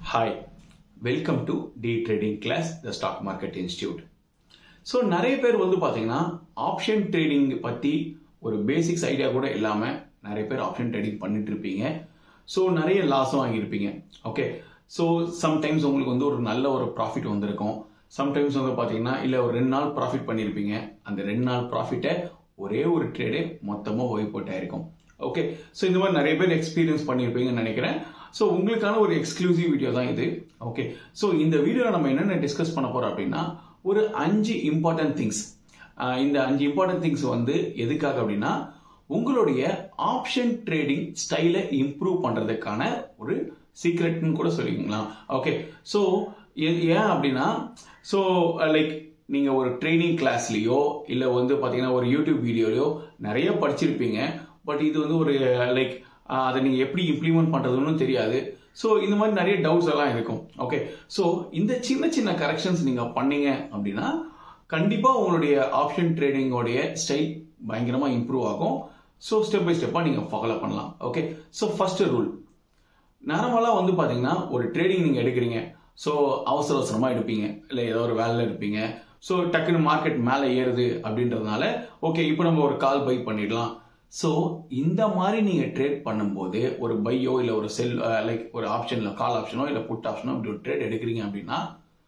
hi welcome to D trading class the stock market institute so நிறைய பேர் வந்து பார்த்தீங்கன்னா ஆப்ஷன் ட்ரேடிங் பற்றி ஒரு பேசிக்ஸ் ஐடியா கூட இல்லாமல் நிறைய பேர் ஆப்ஷன் ட்ரேடிங் பண்ணிட்டு இருப்பீங்க ஸோ நிறைய லாஸும் வாங்கியிருப்பீங்க ஓகே ஸோ சம்டைம்ஸ் உங்களுக்கு வந்து ஒரு நல்ல ஒரு ப்ராஃபிட் வந்திருக்கும் சம்டைம்ஸ் வந்து பார்த்தீங்கன்னா இல்லை ஒரு ரெண்டு நாள் ப்ராஃபிட் பண்ணியிருப்பீங்க அந்த ரெண்டு நாள் ப்ராஃபிட்டை ஒரே ஒரு ட்ரேடே மொத்தமாக ஒய்ப் அவுட் ஆயிருக்கும் ஓகே ஸோ இந்த மாதிரி நிறைய பேர் எக்ஸ்பீரியன்ஸ் பண்ணியிருப்பீங்கன்னு நினைக்கிறேன் ஸோ உங்களுக்கான ஒரு எக்ஸ்க்ளூசிவ் வீடியோ தான் இது ஓகே ஸோ இந்த வீடியோவில் நம்ம என்னென்ன டிஸ்கஸ் பண்ண போறோம் அப்படின்னா ஒரு அஞ்சு இம்பார்ட்டன்ட் திங்ஸ் இந்த அஞ்சு இம்பார்ட்டன்ட் திங்ஸ் வந்து எதுக்காக அப்படின்னா உங்களுடைய ஆப்ஷன் ட்ரேடிங் ஸ்டைலை இம்ப்ரூவ் பண்றதுக்கான ஒரு சீக்ரெட்னு கூட சொல்லிக்கலாம் ஓகே ஸோ ஏன் அப்படின்னா ஸோ லைக் நீங்க ஒரு ட்ரைனிங் கிளாஸ்லயோ இல்ல வந்து பாத்தீங்கன்னா ஒரு யூடியூப் வீடியோலயோ நிறைய படிச்சிருப்பீங்க பட் இது வந்து ஒரு லைக் அதை நீங்க எப்படி இம்ப்ளிமெண்ட் பண்றதுன்னு தெரியாது ஸோ இந்த மாதிரி நிறைய டவுட்ஸ் எல்லாம் இருக்கும் ஓகே ஸோ இந்த சின்ன சின்ன கரெக்ஷன்ஸ் நீங்க பண்ணீங்க அப்படின்னா கண்டிப்பா உங்களுடைய ஆப்ஷன் ட்ரேடிங்கோடைய ஸ்டைல் பயங்கரமா இம்ப்ரூவ் ஆகும் ஸோ ஸ்டெப் பை ஸ்டெப்பா நீங்க ஃபாலோ பண்ணலாம் ஓகே ஸோ ஃபர்ஸ்ட் ரூல் நார்மலாக வந்து பார்த்தீங்கன்னா ஒரு ட்ரேடிங் நீங்கள் எடுக்கிறீங்க ஸோ அவசர அவசரமாக எடுப்பீங்க இல்லை ஏதோ ஒரு வேலையில் இருப்பீங்க ஸோ டக்குன்னு மார்க்கெட் மேலே ஏறுது அப்படின்றதுனால ஓகே இப்போ நம்ம ஒரு கால் பை பண்ணிடலாம் ஸோ இந்த மாதிரி நீங்கள் ட்ரேட் பண்ணும்போது ஒரு பையோ இல்லை ஒரு செல் லைக் ஒரு ஆப்ஷனில் கால் ஆப்ஷனோ இல்லை புட் ஆப்ஷனோ இப்படி ஒரு ட்ரேட் எடுக்கிறீங்க அப்படின்னா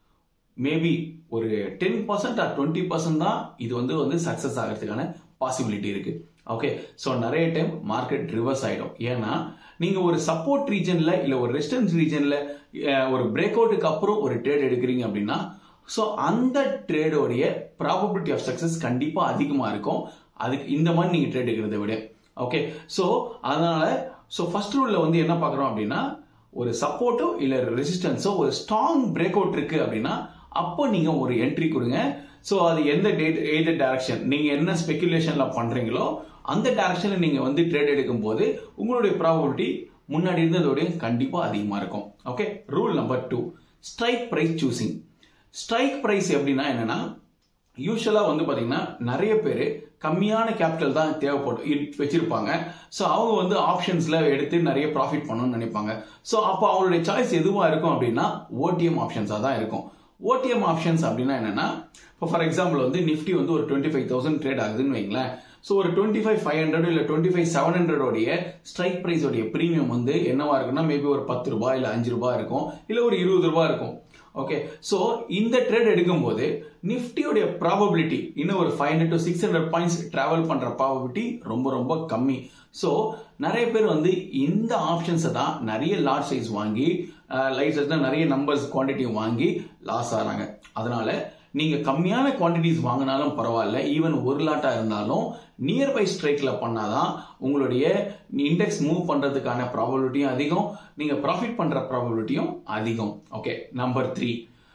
மேபி ஒரு ten percent or twenty percent தான் இது வந்து வந்து சக்ஸஸ் ஆகிறதுக்கான பாசிபிலிட்டி இருக்கு ஓகே ஸோ நிறைய டைம் மார்க்கெட் ரிவர்ஸ் ஆயிடும் ஏன்னா நீங்க ஒரு சப்போர்ட் ரீஜன்ல இல்ல ஒரு ரெசிஸ்டன்ஸ் ரீஜன்ல ஒரு பிரேக் அவுட்டுக்கு அப்புறம் ஒரு ட்ரேட் எடுக்கிறீங்க அப்படின்னா ஸோ அந்த ட்ரேடோடைய ப்ராபபிலிட்டி ஆஃப் சக்சஸ் கண்டிப்பா அதிகமா இருக்கும் அதுக்கு இந்த மாதிரி நீங்க ட்ரேட் எடுக்கிறத விட ஓகே ஸோ அதனால ஸோ ஃபர்ஸ்ட் ரூல்ல வந்து என்ன பார்க்குறோம் அப்படின்னா ஒரு சப்போர்ட்டோ இல்ல ரெசிஸ்டன்ஸோ ஒரு ஸ்ட்ராங் பிரேக் அவுட் இருக்கு அப்படின்னா அப்போ நீங்க ஒரு என்ட்ரி கொடுங்க ஸோ அது எந்த டேட் எந்த டைரக்ஷன் நீங்க என்ன ஸ்பெகுலேஷன்ல பண்றீங்களோ அந்த டைரக்ஷன்ல நீங்க வந்து ட்ரேட் எடுக்கும் போது உங்களுடைய ப்ராபபிலிட்டி முன்னாடி இருந்ததோட கண்டிப்பா அதிகமா இருக்கும் okay rule number two strike price choosing strike price எப்படின்னா என்னன்னா யூஸ்வலா வந்து பாத்தீங்கன்னா நிறைய பேர் கம்மியான கேபிட்டல் தான் தேவைப்படும் வச்சிருப்பாங்க ஸோ அவங்க வந்து ஆப்ஷன்ஸ்ல எடுத்து நிறைய ப்ராஃபிட் பண்ணணும்னு நினைப்பாங்க ஸோ அப்போ அவங்களுடைய சாய்ஸ் எதுவா இருக்கும் அப்படின்னா ஓடிஎம் ஆப்ஷன்ஸாக தான் இருக்கும் ஓடிஎம் ஆப்ஷன்ஸ் அப்படின்னா என்னன்னா இப்போ ஃபார் எக்ஸாம்பிள் வந்து நிஃப்டி வந்து ஒரு டுவெண்ட்டி ஃபைவ் தௌசண்ட் ட்ரேட் ஆகுதுன்னு வைங்களேன் ஸோ ஒரு டுவெண்ட்டி ஃபைவ் ஃபைவ் ஹண்ட்ரட் இல்லை டுவெண்ட்டி ஃபைவ் செவன் ஹண்ட்ரடோடைய ஸ்ட்ரைக் ப்ரைஸ் உடைய ப்ரீமியம் வந்து என்னவா இருக்குன்னா மேபி ஒரு பத்து ரூபாய் இல்லை அஞ்சு ரூபாய் இருக்கும் இல்லை ஒரு இருபது ரூபாய் இருக்கும் ஓகே ஸோ இந்த ட்ரேட் எடுக்கும்போது நிஃப்டியோடைய ப்ராபபிலிட்டி இன்னும் ஒரு five hundred to six hundred points travel பண்ற ப்ராபபிலிட்டி ரொம்ப ரொம்ப கம்மி ஸோ நிறைய பேர் வந்து இந்த ஆப்ஷன்ஸை தான் நிறைய லார்ஜ் சைஸ் வாங்கி லைட் சைஸ் நிறைய நம்பர்ஸ் குவான்டிட்டி வாங்கி லாஸ் ஆகிறாங்க அதனால நீங்க கம்மியான குவான்டிட்டிஸ் வாங்கினாலும் பரவாயில்ல ஈவன் ஒரு லாட்டா இருந்தாலும் நியர்பை ஸ்ட்ரைக்ல பண்ணாதான் உங்களுடைய இண்டெக்ஸ் மூவ் பண்றதுக்கான ப்ராபபிலிட்டியும் அதிகம் நீங்க ப்ராஃபிட் பண்ற ப்ராபபிலிட்டியும் அதிகம் ஓகே நம்பர் த்ரீ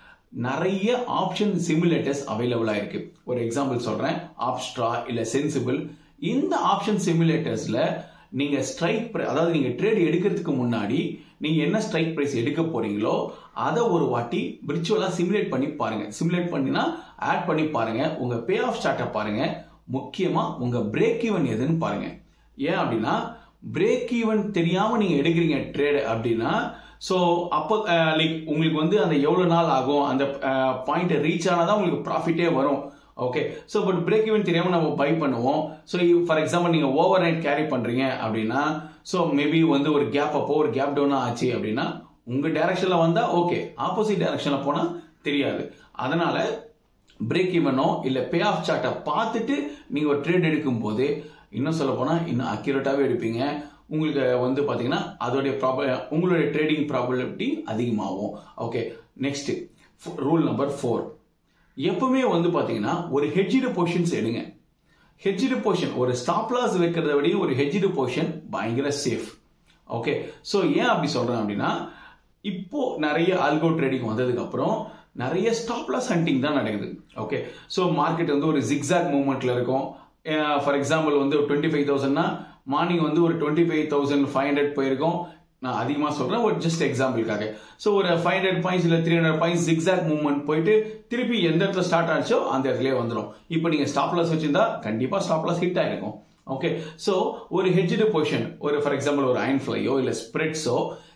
நிறைய ஆப்ஷன் சிமுலேட்டர்ஸ் அவைலபிளா இருக்கு ஒரு எக்ஸாம்பிள் சொல்றேன் ஆப்ஸ்ட்ரா இல்ல சென்சிபிள் இந்த ஆப்ஷன் சிமுலேட்டர்ஸ்ல நீங்க ஸ்ட்ரைக் அதாவது நீங்க ட்ரேட் எடுக்கிறதுக்கு முன்னாடி நீங்க என்ன ஸ்ட்ரைக் பிரைஸ் எடுக்க போறீங்களோ அதை ஒரு வாட்டி விர்ச்சுவலா சிமுலேட் பண்ணி பாருங்க சிமுலேட் பண்ணினா ஆட் பண்ணி பாருங்க உங்க பே ஆஃப் ஸ்டார்ட்டை பாருங்க முக்கியமா உங்க பிரேக் ஈவன் எதுன்னு பாருங்க ஏன் அப்படின்னா பிரேக் ஈவன் தெரியாம நீங்க எடுக்கிறீங்க ட்ரேட் அப்படின்னா ஸோ அப்போ லைக் உங்களுக்கு வந்து அந்த எவ்வளவு நாள் ஆகும் அந்த பாயிண்ட் ரீச் ஆனாதான் உங்களுக்கு ப்ராஃபிட்டே வரும் okay so but break even தெரியாம நம்ம பை பண்ணுவோம் ஸோ ஃபார் எக்ஸாம்பிள் நீங்க ஓவர் நைட் கேரி பண்றீங்க அப்படின்னா ஸோ மேபி வந்து ஒரு கேப் அப்போ ஒரு கேப் டவுன் ஆச்சு அப்படின்னா உங்க டைரக்ஷன்ல வந்தா ஓகே ஆப்போசிட் டைரக்ஷன்ல போனா தெரியாது அதனால பிரேக் ஈவனோ இல்ல பே ஆஃப் சார்ட்டை பார்த்துட்டு நீங்க ஒரு ட்ரேட் எடுக்கும் போது இன்னும் சொல்ல போனா இன்னும் அக்யூரேட்டாவே எடுப்பீங்க உங்களுக்கு வந்து பாத்தீங்கன்னா அதோடைய ப்ராப உங்களுடைய ட்ரேடிங் ப்ராபபிலிட்டி அதிகமாகும் okay next rule number four எப்பவுமே வந்து பாத்தீங்கன்னா ஒரு ஹெட்ஜிடு பொசிஷன்ஸ் எடுங்க ஹெட்ஜிடு பொசிஷன் ஒரு ஸ்டாப் லாஸ் வைக்கிறத விட ஒரு ஹெட்ஜிடு பொசிஷன் பயங்கர சேஃப் ஓகே ஸோ ஏன் அப்படி சொல்றேன் அப்படின்னா இப்போ நிறைய ஆல்கோ ட்ரேடிங் வந்ததுக்கு அப்புறம் நிறைய ஸ்டாப் லாஸ் ஹண்டிங் தான் நடக்குது ஓகே ஸோ மார்க்கெட் வந்து ஒரு ஜிக்ஸாக் மூவ்மெண்ட்ல இருக்கும் ஃபார் எக்ஸாம்பிள் வந்து ஒரு டுவெண்ட்டி ஃபைவ் தௌசண்ட்னா மார்னிங் வந்து ஒரு twenty five thousand five hundred போயிருக்கும் நான் அதிகமாக சொல்றேன் ஒரு ஜஸ்ட் எக்ஸாம்பிளுக்காக ஸோ ஒரு ஃபைவ் ஹண்ட்ரட் பாயிண்ட்ஸ் இல்லை three hundred points zigzag movement போயிட்டு திருப்பி எந்த இடத்துல ஸ்டார்ட் ஆச்சோ அந்த இடத்துலயே வந்துடும் இப்போ நீங்க ஸ்டாப் லாஸ் வச்சிருந்தா கண்டிப்பா ஸ்டாப் லாஸ் ஹிட் ஆயிருக்கும் ஓகே ஸோ ஒரு ஹெட்ஜ்டு பொசிஷன் ஒரு ஃபார் எக்ஸாம்பிள் ஒரு அயன் ஃபிளையோ இல்லை ஸ்ப்ரெட்ஸோ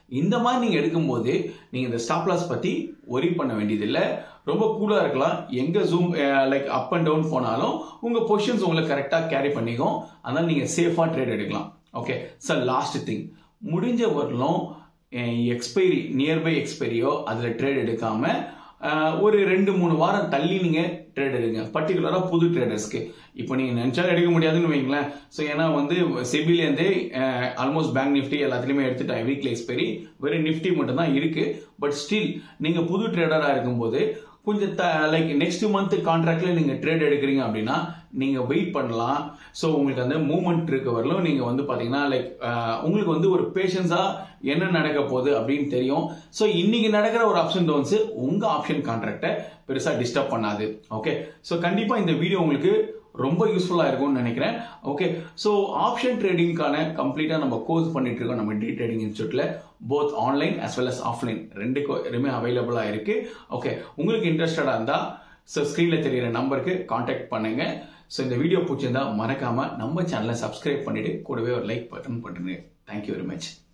இந்த மாதிரி நீங்க எடுக்கும்போது நீங்க இந்த ஸ்டாப் லாஸ் பத்தி ஒரி பண்ண வேண்டியதில்லை ரொம்ப கூலா இருக்கலாம் எங்க zoom like up and down போனாலும் உங்க பொசிஷன்ஸ் உங்களுக்கு கரெக்டா கேரி பண்ணிக்கும் அதனால நீங்க சேஃபா ட்ரேட் எடுக்கலாம் ஓகே சார் லாஸ்ட் திங் முடிஞ்ச வரலும் எக்ஸ்பைரி நியர்பை எக்ஸ்பைரியோ அதில் ட்ரேட் எடுக்காம அஹ், ஒரு ரெண்டு மூணு வாரம் தள்ளி நீங்க ட்ரேட் எடுங்க பர்டிகுலரா புது ட்ரேடர்ஸ்க்கு இப்போ நீங்க நினைச்சாலும் எடுக்க முடியாதுன்னு வைங்களேன் ஸோ ஏன்னா வந்து செபிலேருந்தே ஆல்மோஸ்ட் பேங்க் நிஃப்டி எல்லாத்துலயுமே எடுத்துட்டாங்க வீக்லி எக்ஸ்பைரி வெறும் நிஃப்டி மட்டும் தான் இருக்கு பட் ஸ்டில் நீங்க புது ட்ரேடரா இருக்கும்போது கொஞ்சம் லைக் நெக்ஸ்ட் மந்த் கான்ட்ராக்ட்ல நீங்க ட்ரேட் எடுக்கிறீங்க அப்படின்னா நீங்க வெயிட் பண்ணலாம் ஸோ உங்களுக்கு அந்த மூவ்மெண்ட் இருக்க வரலும் நீங்க வந்து பாத்தீங்கன்னா லைக் உங்களுக்கு வந்து ஒரு பேஷன்ஸா என்ன நடக்க போகுது அப்படின்னு தெரியும் ஸோ இன்னைக்கு நடக்கிற ஒரு ஆப்ஷன் டவுன்ஸ் உங்க ஆப்ஷன் கான்ட்ராக்டை பெருசா டிஸ்டர்ப் பண்ணாது ஓகே ஸோ கண்டிப்பா இந்த வீடியோ உங்களுக்கு ரொம்ப யூஸ்ஃபுல்லா இருக்கும்னு நினைக்கிறேன் ஓகே ஸோ ஆப்ஷன் ட்ரேடிங்கான கம்ப்ளீட்டா நம்ம கோர்ஸ் பண்ணிட்டு இருக்கோம் நம்ம டி ட்ரேடிங் இன்ஸ்டியூட்ல both online as well as offline ரெண்டு ரெண்டுமே அவைலபிளா இருக்கு ஓகே உங்களுக்கு இன்ட்ரெஸ்டடா இருந்தா ஸோ ஸ்க்ரீன்ல தெரியுற நம்பருக்கு காண்டாக்ட் பண்ணுங்க ஸோ இந்த வீடியோ பிடிச்சிருந்தா மறக்காம நம்ம சேனலை சப்ஸ்கிரைப் பண்ணிட்டு கூடவே ஒரு லைக் பட்டன் பண்ணுங்க தேங்க்யூ வெரி மச்